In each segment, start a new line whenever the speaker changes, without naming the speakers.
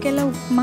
అరికెల ఉప్మా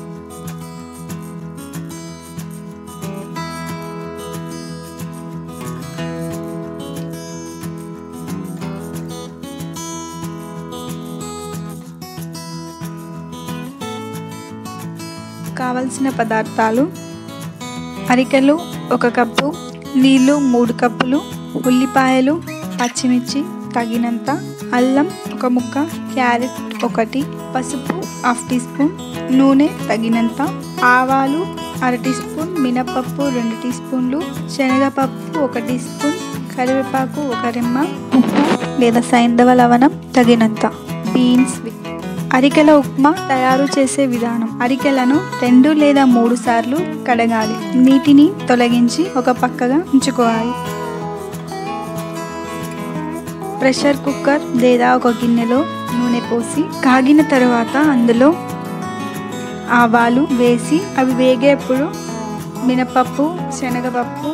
కావలసిన పదార్థాలు అరికెలు ఒక కప్పు నీళ్ళు మూడు కప్పులు ఉల్లిపాయలు పచ్చిమిర్చి తగినంత అల్లం ఒక ముక్క క్యారెట్ ఒకటి పసుపు హాఫ్ టీ స్పూన్ నూనె తగినంత ఆవాలు అర టీ స్పూన్ మినపప్పు రెండు టీ స్పూన్లు శనగపప్పు ఒక టీ స్పూన్ కరివేపాకు ఒక రెమ్మ ఉప్పు లేదా సైంధవ లవణం తగినంత బీన్స్ అరికెల ఉప్మా తయారు చేసే విధానం అరికెలను రెండు లేదా మూడు సార్లు కడగాలి నీటిని తొలగించి ఒక పక్కగా ఉంచుకోవాలి ప్రెషర్ కుక్కర్ లేదా ఒక గిన్నెలో నూనె పోసి కాగిన తర్వాత అందులో ఆవాలు వేసి అవి వేగేప్పుడు మినపప్పు శనగపప్పు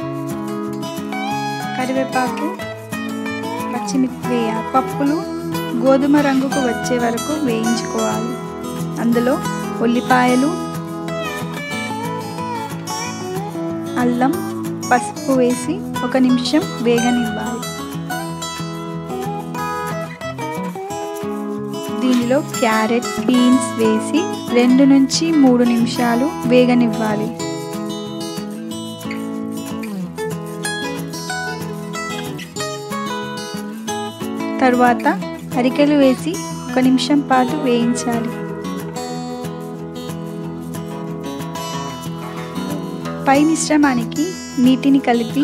కరివేపాకు పచ్చిమిర్చి వేయాలి పప్పులు గోధుమ రంగుకు వచ్చే వరకు వేయించుకోవాలి అందులో ఉల్లిపాయలు అల్లం పసుపు వేసి ఒక నిమిషం వేగనివ్వాలి దీనిలో క్యారెట్ బీన్స్ వేసి రెండు నుంచి మూడు నిమిషాలు వేగనివ్వాలి తరువాత అరికెలు వేసి ఒక నిమిషం పాటు వేయించాలి పై మిశ్రమానికి నీటిని కలిపి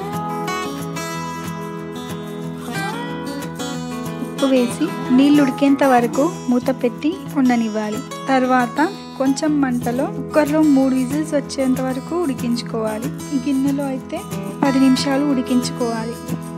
ఉప్పు వేసి నీళ్ళు ఉడికేంత వరకు మూత పెట్టి ఉండనివ్వాలి తర్వాత కొంచెం మంటలో కుక్కర్లో మూడు విజిల్స్ వచ్చేంత వరకు ఉడికించుకోవాలి ఈ గిన్నెలో అయితే పది నిమిషాలు ఉడికించుకోవాలి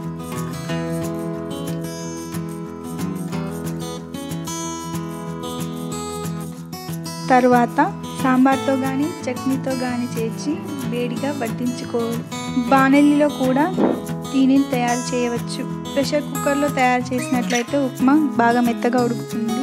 తరువాత సాంబార్తో కానీ చట్నీతో కానీ చేర్చి వేడిగా వడ్డించుకోవాలి బాణలిలో కూడా దీనిని తయారు చేయవచ్చు ప్రెషర్ కుక్కర్లో తయారు చేసినట్లయితే ఉప్మా బాగా మెత్తగా ఉడుకుతుంది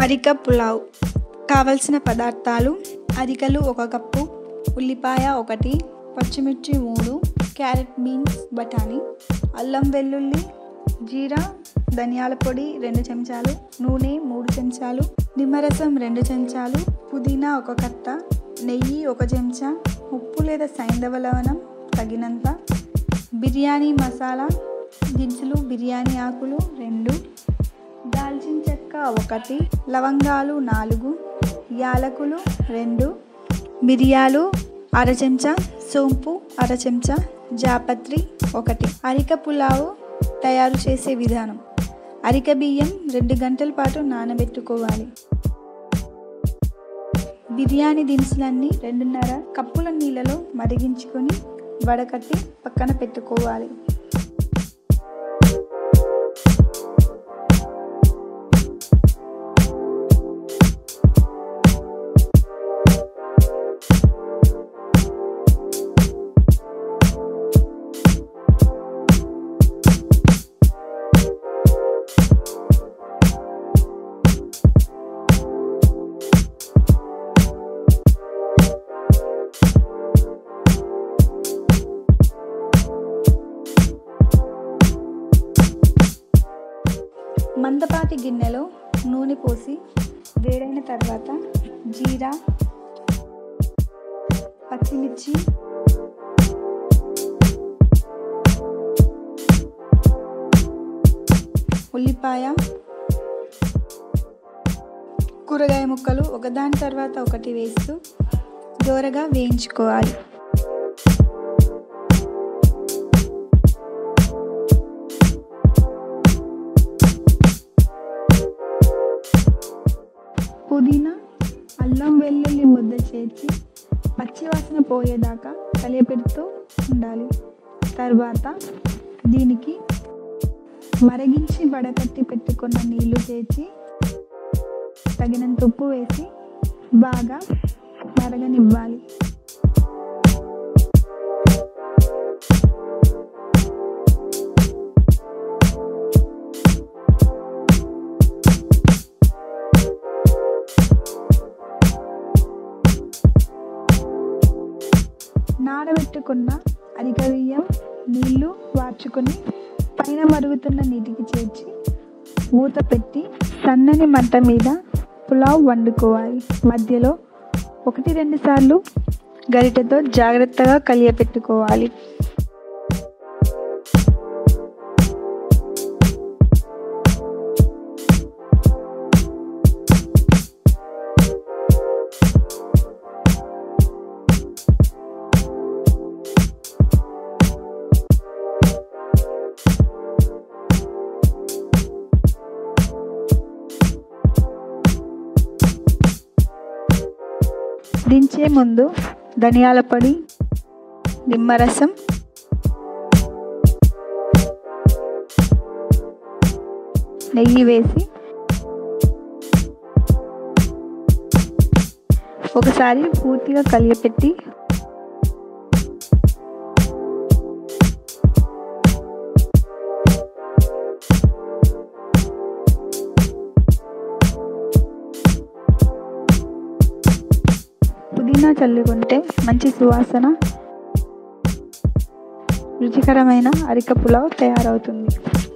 అరిక పులావ్ కావలసిన పదార్థాలు అరికలు ఒక కప్పు ఉల్లిపాయ ఒకటి పచ్చిమిర్చి మూడు క్యారెట్ బీన్స్ బఠానీ అల్లం వెల్లుల్లి జీరా ధనియాల పొడి రెండు చెంచాలు నూనె మూడు చెంచాలు నిమ్మరసం రెండు చెంచాలు పుదీనా ఒక కట్ట నెయ్యి ఒక చెంచా ఉప్పు లేదా సైంధవ లవణం తగినంత బిర్యానీ మసాలా దినుసులు బిర్యానీ ఆకులు రెండు దాల్చిన చెక్క ఒకటి లవంగాలు నాలుగు యాలకులు రెండు మిరియాలు అర చెంచా సోంపు అర చెంచా జాపత్రి ఒకటి అరిక పులావు తయారు చేసే విధానం అరిక బియ్యం రెండు గంటల పాటు నానబెట్టుకోవాలి బిర్యానీ దినుసులన్నీ రెండున్నర కప్పుల నీళ్ళలో మరిగించుకొని వడకట్టి పక్కన పెట్టుకోవాలి మందపాటి గిన్నెలో నూనె పోసి వేడైన తర్వాత జీరా పచ్చిమిర్చి ఉల్లిపాయ కూరగాయ ముక్కలు ఒకదాని తర్వాత ఒకటి వేస్తూ దోరగా వేయించుకోవాలి పుదీనా అల్లం వెల్లుల్లి ముద్ద చేర్చి పచ్చివాసన పోయేదాకా కలియపెడుతూ ఉండాలి తర్వాత దీనికి మరగించి వడకట్టి పెట్టుకున్న నీళ్లు చేర్చి తగినంత ఉప్పు వేసి బాగా మరగనివ్వాలి నానబెట్టుకున్న అరిక బియ్యం నీళ్లు వార్చుకొని పైన మరుగుతున్న నీటికి చేర్చి మూత పెట్టి సన్నని మంట మీద పులావ్ వండుకోవాలి మధ్యలో ఒకటి రెండు సార్లు గరిటెతో జాగ్రత్తగా కలియపెట్టుకోవాలి దించే ముందు ధనియాల పొడి నిమ్మరసం నెయ్యి వేసి ఒకసారి పూర్తిగా కలియపెట్టి పుదీనా చల్లుకుంటే మంచి సువాసన రుచికరమైన అరిక పులావ్ తయారవుతుంది